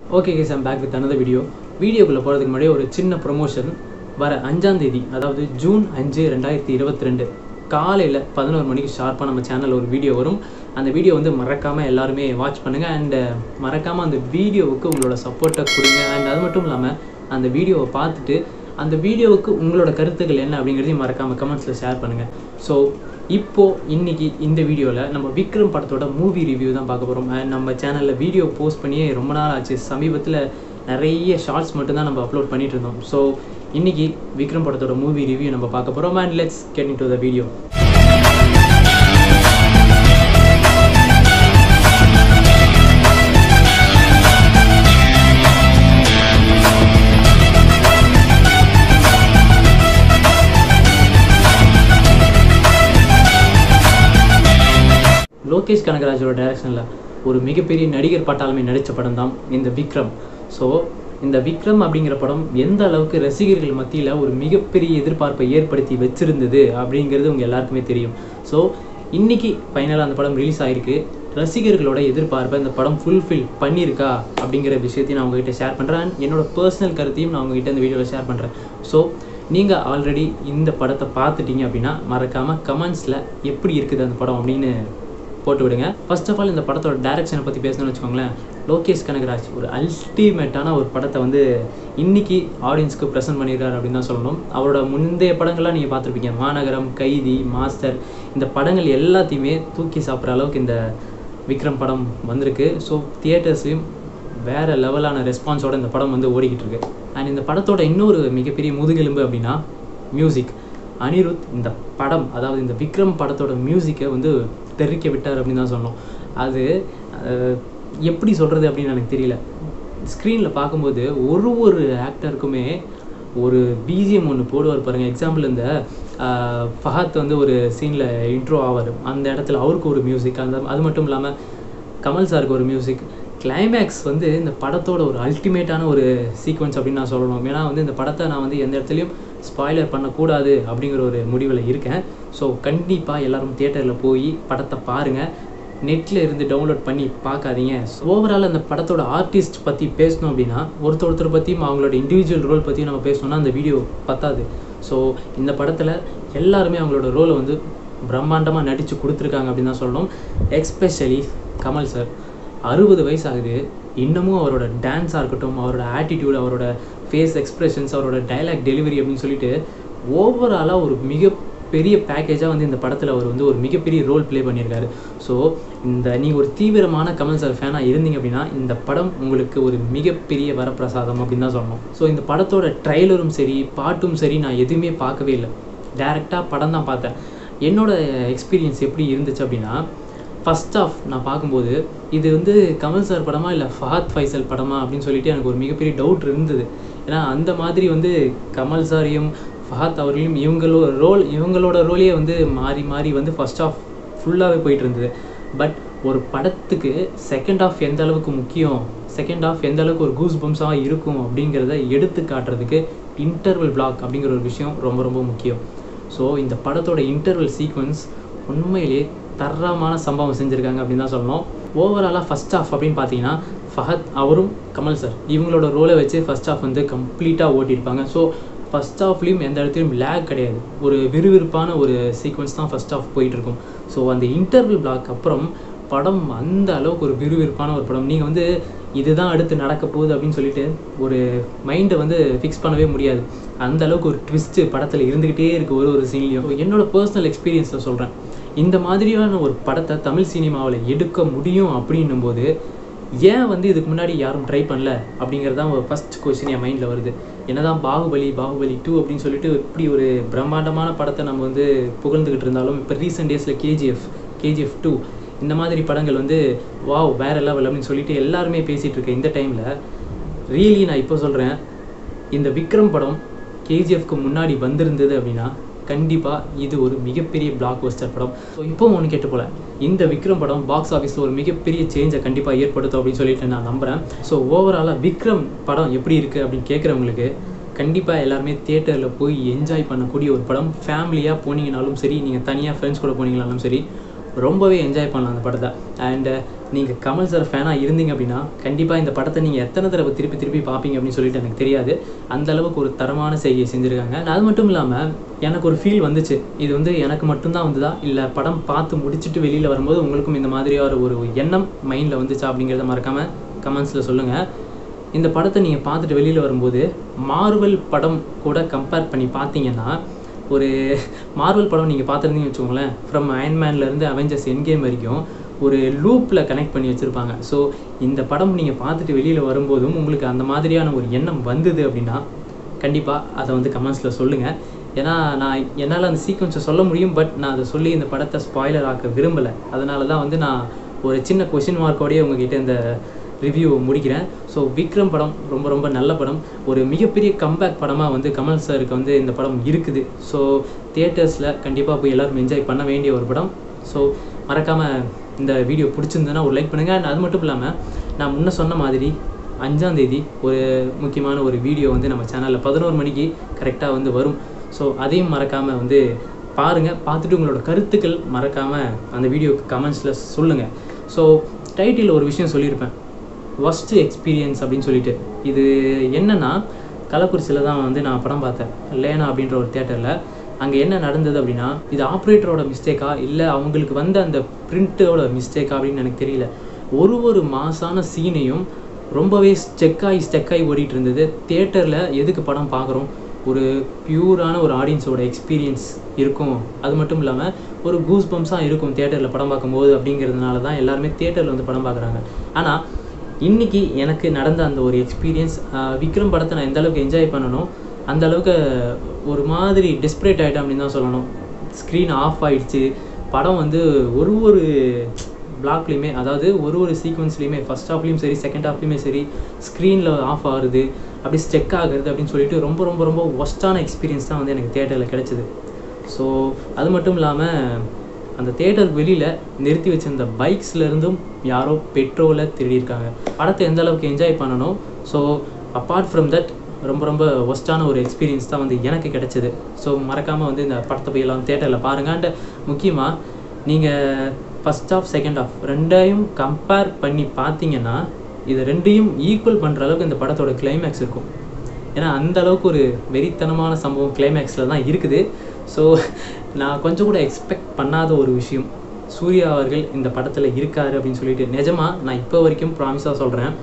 okay guys I'm back with another video வீடியோக்குள்ளே போகிறதுக்கு முன்னாடி ஒரு சின்ன ப்ரொமோஷன் வர அஞ்சாம் தேதி அதாவது ஜூன் அஞ்சு ரெண்டாயிரத்தி இருபத்தி ரெண்டு காலையில் பதினோரு மணிக்கு ஷார்ப்பாக நம்ம சேனலில் ஒரு வீடியோ வரும் அந்த வீடியோ வந்து மறக்காமல் எல்லாருமே வாட்ச் பண்ணுங்கள் அண்ட் மறக்காமல் அந்த வீடியோவுக்கு உங்களோட சப்போர்ட்டை கொடுங்க அண்ட் அது மட்டும் இல்லாமல் அந்த வீடியோவை பார்த்துட்டு அந்த வீடியோவுக்கு உங்களோட கருத்துக்கள் என்ன அப்படிங்கிறதையும் மறக்காமல் கமெண்ட்ஸில் ஷேர் பண்ணுங்கள் ஸோ இப்போ இன்னைக்கு இந்த வீடியோவில் நம்ம விக்ரம் படத்தோட மூவி ரிவ்யூ தான் பார்க்க போகிறோம் அண்ட் நம்ம சேனலில் வீடியோ போஸ்ட் பண்ணியே ரொம்ப நாள் ஆச்சு சமீபத்தில் நிறைய ஷார்ட்ஸ் மட்டும்தான் நம்ம அப்லோட் பண்ணிட்டு இருந்தோம் ஸோ இன்னைக்கு விக்ரம் படத்தோட மூவி ரிவ்யூ நம்ம பார்க்க போகிறோம் and let's get into the video Lokesh கனகராஜோட டைரக்ஷனில் ஒரு மிகப்பெரிய நடிகர் பட்டாளமே நடித்த படம் தான் இந்த விக்ரம் ஸோ இந்த விக்ரம் அப்படிங்கிற படம் எந்த அளவுக்கு ரசிகர்கள் மத்தியில் ஒரு மிகப்பெரிய எதிர்பார்ப்பை ஏற்படுத்தி வச்சிருந்தது அப்படிங்கிறது உங்கள் எல்லாருக்குமே தெரியும் ஸோ இன்னைக்கு ஃபைனலாக அந்த படம் ரிலீஸ் ஆகிருக்கு ரசிகர்களோட எதிர்பார்ப்பை இந்த படம் ஃபுல்ஃபில் பண்ணியிருக்கா அப்படிங்கிற விஷயத்தையும் நான் உங்ககிட்ட ஷேர் பண்ணுறேன் என்னோட பர்சனல் கருத்தையும் நான் உங்ககிட்ட இந்த வீடியோவில் ஷேர் பண்ணுறேன் ஸோ நீங்கள் ஆல்ரெடி இந்த படத்தை பார்த்துட்டீங்க அப்படின்னா மறக்காமல் கமெண்ட்ஸில் எப்படி இருக்குது அந்த படம் அப்படின்னு போட்டு விடுங்க ஃபர்ஸ்ட் ஆஃப் ஆல் இந்த படத்தோட டைரக்ஷனை பற்றி பேசணும்னு வச்சுக்கோங்களேன் லோகேஷ் கனகராஜ் ஒரு அல்டிமேட்டான ஒரு படத்தை வந்து இன்னைக்கு ஆடியன்ஸ்க்கு ப்ரெசென்ட் பண்ணியிருக்காரு அப்படின்னு தான் சொல்லணும் அவரோட முந்தைய படங்கள்லாம் நீங்கள் பார்த்துருப்பீங்க மாநகரம் கைதி மாஸ்டர் இந்த படங்கள் எல்லாத்தையுமே தூக்கி சாப்பிட்ற அளவுக்கு இந்த விக்ரம் படம் வந்திருக்கு ஸோ தியேட்டர்ஸ்லையும் வேறு லெவலான ரெஸ்பான்ஸோட இந்த படம் வந்து ஓடிக்கிட்டு இருக்கு அண்ட் இந்த படத்தோட இன்னொரு மிகப்பெரிய முதுகெலும்பு அப்படின்னா மியூசிக் அனிருத் இந்த படம் அதாவது இந்த விக்ரம் படத்தோட மியூசிக்கை வந்து தெறிக்க விட்டார் அப்படின்னு தான் சொன்னோம் அது அஹ், எப்படி சொல்கிறது அப்படின்னு எனக்கு தெரியல ஸ்க்ரீனில் பார்க்கும்போது ஒரு ஒரு ஆக்டருக்குமே ஒரு பிஜிஎம் ஒன்று போடுவார் பாருங்க எக்ஸாம்பிள் இந்த ஆஹ், ஃபஹத் வந்து ஒரு சீனில் இன்ட்ரோ ஆவார் அந்த இடத்துல அவருக்கு ஒரு மியூசிக் அந்த அது மட்டும் இல்லாமல் கமல் சாருக்கு ஒரு மியூசிக் கிளைமேக்ஸ் வந்து இந்த படத்தோட ஒரு அல்டிமேட்டான ஒரு சீக்வன்ஸ் அப்படின்னு நான் சொல்லணும் ஏன்னா வந்து இந்த படத்தை நான் வந்து எந்த இடத்துலையும் ஸ்பாய்லர் பண்ணக்கூடாது அப்படிங்கிற ஒரு முடிவில் இருக்கேன் ஸோ கண்டிப்பாக எல்லாரும் தியேட்டரில் போய் படத்தை பாருங்கள் நெட்டில் இருந்து டவுன்லோட் பண்ணி பார்க்காதீங்க ஓவரால் அந்த படத்தோட ஆர்டிஸ்ட் பற்றி பேசணும் அப்படின்னா ஒருத்தர் ஒருத்தர் பற்றியும் அவங்களோட இண்டிவிஜுவல் ரோல் பற்றியும் நம்ம பேசணும்னா அந்த வீடியோ பத்தாது ஸோ இந்த படத்தில் எல்லாருமே அவங்களோட ரோலை வந்து பிரம்மாண்டமாக நடித்து கொடுத்துருக்காங்க அப்படின்னு தான் சொல்லணும் எக்ஸ்பெஷலி கமல் சார் அறுபது வயசு ஆகுது இன்னமும் அவரோட டான்ஸாக இருக்கட்டும் அவரோட ஆட்டிடியூட் அவரோட ஃபேஸ் எக்ஸ்பிரஷன்ஸ் அவரோட டைலாக் டெலிவரி அப்படின்னு சொல்லிட்டு ஓவராலாக ஒரு மிக பெரிய பேக்கேஜாக வந்து இந்த படத்தில் அவர் வந்து ஒரு மிகப்பெரிய ரோல் ப்ளே பண்ணியிருக்காரு ஸோ இந்த நீங்கள் ஒரு தீவிரமான கமல் சார் ஃபேனாக இருந்தீங்க அப்படின்னா இந்த படம் உங்களுக்கு ஒரு மிகப்பெரிய வரப்பிரசாதம் அப்படின்னு தான் சொல்லணும் ஸோ இந்த படத்தோட ட்ரைலரும் சரி பாட்டும் சரி நான் எதுவுமே பார்க்கவே இல்லை டேரெக்டாக படம் தான் பார்த்தேன் என்னோட எக்ஸ்பீரியன்ஸ் எப்படி இருந்துச்சு அப்படின்னா ஃபர்ஸ்ட் ஆஃப் நான் பார்க்கும்போது இது வந்து கமல் சார் படமா இல்லை ஃபஹத் ஃபைசல் படமா அப்படின்னு சொல்லிட்டு எனக்கு ஒரு மிகப்பெரிய டவுட் இருந்தது ஏன்னா அந்த மாதிரி வந்து கமல் சாரையும் ஃபஹத் அவர்களையும் இவங்களோட ரோல் இவங்களோட ரோலே வந்து மாறி மாறி வந்து ஃபர்ஸ்ட் ஆஃப் ஃபுல்லாகவே போயிட்டு இருந்தது பட் ஒரு படத்துக்கு செகண்ட் ஆஃப் எந்த அளவுக்கு முக்கியம் செகண்ட் ஆஃப் எந்த அளவுக்கு ஒரு கூஸ் பம்ஸாக இருக்கும் அப்படிங்கிறத எடுத்து காட்டுறதுக்கு இன்டர்வல் பிளாக் அப்படிங்கிற ஒரு விஷயம் ரொம்ப ரொம்ப முக்கியம் ஸோ இந்த படத்தோட இன்டர்வல் சீக்வன்ஸ் உண்மையிலேயே தரமான சம்பவம் செஞ்சுருக்காங்க அப்படின்னு தான் சொல்லணும் ஓவராலாக ஃபர்ஸ்ட் ஆஃப் அப்படின்னு பார்த்தீங்கன்னா ஃபஹத் அவரும் கமல் சார் இவங்களோட ரோலை வச்சு ஃபர்ஸ்ட் ஆஃப் வந்து கம்ப்ளீட்டாக ஓட்டியிருப்பாங்க ஸோ ஃபர்ஸ்ட் ஆஃப்லேயும் எந்த இடத்துலையும் லேக் கிடையாது ஒரு விறுவிறுப்பான ஒரு சீக்வன்ஸ் தான் ஃபர்ஸ்ட் ஆஃப் போயிட்டு இருக்கும் ஸோ அந்த இன்டர்வல் பிளாக் அப்புறம் படம் அந்த அளவுக்கு ஒரு விறுவிறுப்பான ஒரு படம் நீங்கள் வந்து இதுதான் அடுத்து நடக்க போகுது அப்படின்னு சொல்லிட்டு ஒரு மைண்டை வந்து ஃபிக்ஸ் பண்ணவே முடியாது அந்த அளவுக்கு ஒரு ட்விஸ்ட்டு படத்தில் இருந்துக்கிட்டே இருக்குது ஒரு ஒரு சீன்லையும் என்னோட பர்சனல் எக்ஸ்பீரியன்ஸில் சொல்கிறேன் இந்த மாதிரியான ஒரு படத்தை தமிழ் சினிமாவில் எடுக்க முடியும் அப்படின்னும் போது ஏன் வந்து இதுக்கு முன்னாடி யாரும் ட்ரை பண்ணல அப்படிங்கிறது தான் ஒரு ஃபஸ்ட் கொஸ்டின் என் மைண்டில் வருது என்னதான் பாகுபலி பாகுபலி டூ அப்படின்னு சொல்லிட்டு இப்படி ஒரு பிரம்மாண்டமான படத்தை நம்ம வந்து புகழ்ந்துக்கிட்டு இருந்தாலும் இப்போ ரீசெண்ட் டேஸில் கேஜிஎஃப் கேஜிஎஃப் டூ இந்த மாதிரி படங்கள் வந்து வாவ் வேற லெவல் அப்படின்னு சொல்லிட்டு எல்லாருமே பேசிகிட்டு இருக்க இந்த டைமில் ரியலி நான் இப்போ சொல்கிறேன் இந்த விக்ரம் படம் கேஜிஎஃப்க்கு முன்னாடி வந்திருந்தது அப்படின்னா கண்டிப்பாக இது ஒரு மிகப்பெரிய பிளாக் பஸ்டர் படம் ஸோ இப்போ ஒன்று கேட்டு போல இந்த விக்ரம் படம் பாக்ஸ் ஆஃபீஸில் ஒரு மிகப்பெரிய சேஞ்சை கண்டிப்பாக ஏற்படுத்தும் அப்படின்னு சொல்லிட்டு நான் நம்புகிறேன் ஸோ ஓவராலாக விக்ரம் படம் எப்படி இருக்குது அப்படின்னு கேட்குறவங்களுக்கு கண்டிப்பாக எல்லாருமே தியேட்டரில் போய் என்ஜாய் பண்ணக்கூடிய ஒரு படம் ஃபேமிலியாக போனீங்கனாலும் சரி நீங்கள் தனியாக ஃப்ரெண்ட்ஸ் கூட போனீங்கனாலும் சரி ரொம்பவே என்ஜாய் பண்ணலாம் அந்த படத்தை அண்ட் நீங்கள் கமல் சார் ஃபேனாக இருந்தீங்க அப்படின்னா கண்டிப்பாக இந்த படத்தை நீங்கள் எத்தனை தடவை திருப்பி திருப்பி பார்ப்பீங்க அப்படின்னு சொல்லிட்டு எனக்கு தெரியாது அந்த அளவுக்கு ஒரு தரமான செய்தியை செஞ்சுருக்காங்க அது மட்டும் இல்லாமல் எனக்கு ஒரு ஃபீல் வந்துச்சு இது வந்து எனக்கு மட்டும்தான் வந்துதா இல்லை படம் பார்த்து முடிச்சுட்டு வெளியில் வரும்போது உங்களுக்கும் இந்த மாதிரியான ஒரு எண்ணம் மைண்டில் வந்துச்சா அப்படிங்கிறத மறக்காமல் கமெண்ட்ஸில் சொல்லுங்கள் இந்த படத்தை நீங்கள் பார்த்துட்டு வெளியில் வரும்போது மார்வல் படம் கூட கம்பேர் பண்ணி பார்த்தீங்கன்னா ஒரு மார்வல் படம் நீங்கள் பார்த்துருந்தீங்கன்னு வச்சுக்கோங்களேன் ஃப்ரம் அயன்மேன்லேருந்து அவெஞ்சர்ஸ் என்கேம் வரைக்கும் ஒரு லூப்பில் கனெக்ட் பண்ணி வச்சுருப்பாங்க ஸோ இந்த படம் நீங்கள் பார்த்துட்டு வெளியில் வரும்போதும் உங்களுக்கு அந்த மாதிரியான ஒரு எண்ணம் வந்தது அப்படின்னா கண்டிப்பாக அதை வந்து கமெண்ட்ஸில் சொல்லுங்கள் ஏன்னா நான் என்னால் அந்த சீக்வன்ஸை சொல்ல முடியும் பட் நான் அதை சொல்லி இந்த படத்தை ஸ்பாய்லர் ஆக்க விரும்பலை அதனால தான் வந்து நான் ஒரு சின்ன கொஷின் மார்க்கோடய உங்ககிட்ட இந்த ரிவ்யூ முடிக்கிறேன் ஸோ விக்ரம் படம் ரொம்ப ரொம்ப நல்ல படம் ஒரு மிகப்பெரிய கம்பேக் படமாக வந்து கமல் சாருக்கு வந்து இந்த படம் இருக்குது ஸோ தியேட்டர்ஸில் கண்டிப்பாக போய் எல்லோரும் என்ஜாய் பண்ண வேண்டிய ஒரு படம் ஸோ மறக்காமல் இந்த வீடியோ பிடிச்சிருந்ததுன்னா ஒரு லைக் பண்ணுங்கள் அண்ட் அது மட்டும் இல்லாமல் நான் முன்ன சொன்ன மாதிரி அஞ்சாந்தேதி ஒரு முக்கியமான ஒரு வீடியோ வந்து நம்ம சேனலில் பதினோரு மணிக்கு கரெக்டாக வந்து வரும் ஸோ அதையும் மறக்காமல் வந்து பாருங்கள் பார்த்துட்டு உங்களோட கருத்துக்கள் மறக்காமல் அந்த வீடியோக்கு கமெண்ட்ஸில் சொல்லுங்கள் ஸோ டைட்டில் ஒரு விஷயம் சொல்லியிருப்பேன் ஒஸ்ட் எக்ஸ்பீரியன்ஸ் அப்படின்னு சொல்லிட்டு இது என்னன்னா கள்ளக்குறிச்சியில் தான் வந்து நான் படம் பார்த்தேன் லேனா அப்படின்ற ஒரு தேட்டரில் அங்கே என்ன நடந்தது அப்படின்னா இது ஆப்ரேட்டரோட மிஸ்டேக்கா இல்லை அவங்களுக்கு வந்த அந்த பிரிண்ட்டோட மிஸ்டேக்கா அப்படின்னு எனக்கு தெரியல ஒரு ஒரு மாசான சீனையும் ரொம்பவே ஸ்டெக்காகி ஸ்டெக்காகி ஓடிட்டு இருந்தது தேட்டரில் எதுக்கு படம் பார்க்குறோம் ஒரு பியூரான ஒரு ஆடியன்ஸோட எக்ஸ்பீரியன்ஸ் இருக்கும் அது மட்டும் இல்லாமல் ஒரு கூஸ் பம்ஸாக இருக்கும் தேட்டரில் படம் பார்க்கும்போது அப்படிங்கிறதுனால தான் எல்லாருமே தேட்டரில் வந்து படம் பார்க்குறாங்க ஆனால் இன்னைக்கு எனக்கு நடந்த அந்த ஒரு எக்ஸ்பீரியன்ஸ் விக்ரம் படத்தை நான் எந்த அளவுக்கு என்ஜாய் பண்ணணும் அந்த அளவுக்கு ஒரு மாதிரி டெஸ்பரேட் ஆகிட்டேன் அப்படின்னு தான் சொல்லணும் ஸ்க்ரீன் ஆஃப் ஆயிடுச்சு படம் வந்து ஒரு ஒரு பிளாக்லேயுமே அதாவது ஒரு ஒரு சீக்வன்ஸ்லேயுமே ஃபஸ்ட் ஹாஃப்லேயும் சரி செகண்ட் ஹாஃப்லேயுமே சரி ஸ்க்ரீனில் ஆஃப் ஆகுது அப்படி ஸ்டெக் ஆகுறது அப்படின்னு சொல்லிட்டு ரொம்ப ரொம்ப ரொம்ப ஒஸ்ட்டான எக்ஸ்பீரியன்ஸ் தான் வந்து எனக்கு தேட்டரில் கிடச்சிது ஸோ அது மட்டும் இல்லாமல் அந்த தேட்டருக்கு வெளியில் நிறுத்தி வச்சிருந்த பைக்ஸ்ல இருந்தும் யாரோ பெட்ரோலை திருடியிருக்காங்க படத்தை எந்த அளவுக்கு என்ஜாய் பண்ணணும் ஸோ அப்பார்ட் ஃப்ரம் தட் ரொம்ப ரொம்ப ஒஸ்ட்டான ஒரு எக்ஸ்பீரியன்ஸ் தான் வந்து எனக்கு கிடைச்சது ஸோ மறக்காமல் வந்து இந்த படத்தை போய் எல்லாம் தேட்டரில் பாருங்க அண்ட் முக்கியமாக நீங்கள் ஃபஸ்ட் ஆஃப் செகண்ட் ஆஃப் ரெண்டையும் கம்பேர் பண்ணி பார்த்தீங்கன்னா இது ரெண்டையும் ஈக்குவல் பண்ணுற அளவுக்கு இந்த படத்தோட கிளைமேக்ஸ் இருக்கும் ஏன்னா அந்த அளவுக்கு ஒரு வெறித்தனமான சம்பவம் கிளைமேக்ஸில் தான் இருக்குது ஸோ நான் கொஞ்சம் கூட எக்ஸ்பெக்ட் பண்ணாத ஒரு விஷயம் சூர்யா அவர்கள் இந்த படத்தில் இருக்காரு அப்படின்னு சொல்லிட்டு நிஜமாக நான் இப்போ வரைக்கும் ப்ராமிஸாக சொல்கிறேன்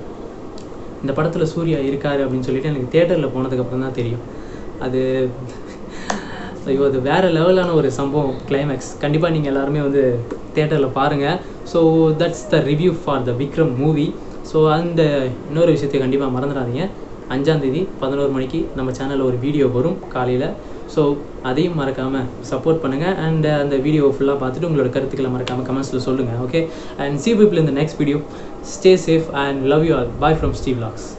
இந்த படத்தில் சூர்யா இருக்காரு அப்படின்னு சொல்லிட்டு எனக்கு தேட்டரில் போனதுக்கப்புறம் தான் தெரியும் அது ஐயோ அது வேறு லெவலான ஒரு சம்பவம் கிளைமேக்ஸ் கண்டிப்பாக நீங்கள் எல்லாருமே வந்து தேட்டரில் பாருங்கள் so that's the review for the Vikram movie so அந்த இன்னொரு விஷயத்தை கண்டிப்பாக மறந்துடாதீங்க அஞ்சாந்தேதி பதினோரு மணிக்கு நம்ம சேனலில் ஒரு வீடியோ வரும் காலையில் ஸோ அதையும் மறக்காமல் சப்போர்ட் பண்ணுங்கள் அண்ட் அந்த வீடியோ ஃபுல்லாக பார்த்துட்டு உங்களோட கருத்துக்களை மறக்காமல் கமெண்ட்ஸில் சொல்லுங்கள் ஓகே அண்ட் சி பீப்பிள் இந்த next video stay safe and love you all bye from Steve lakhs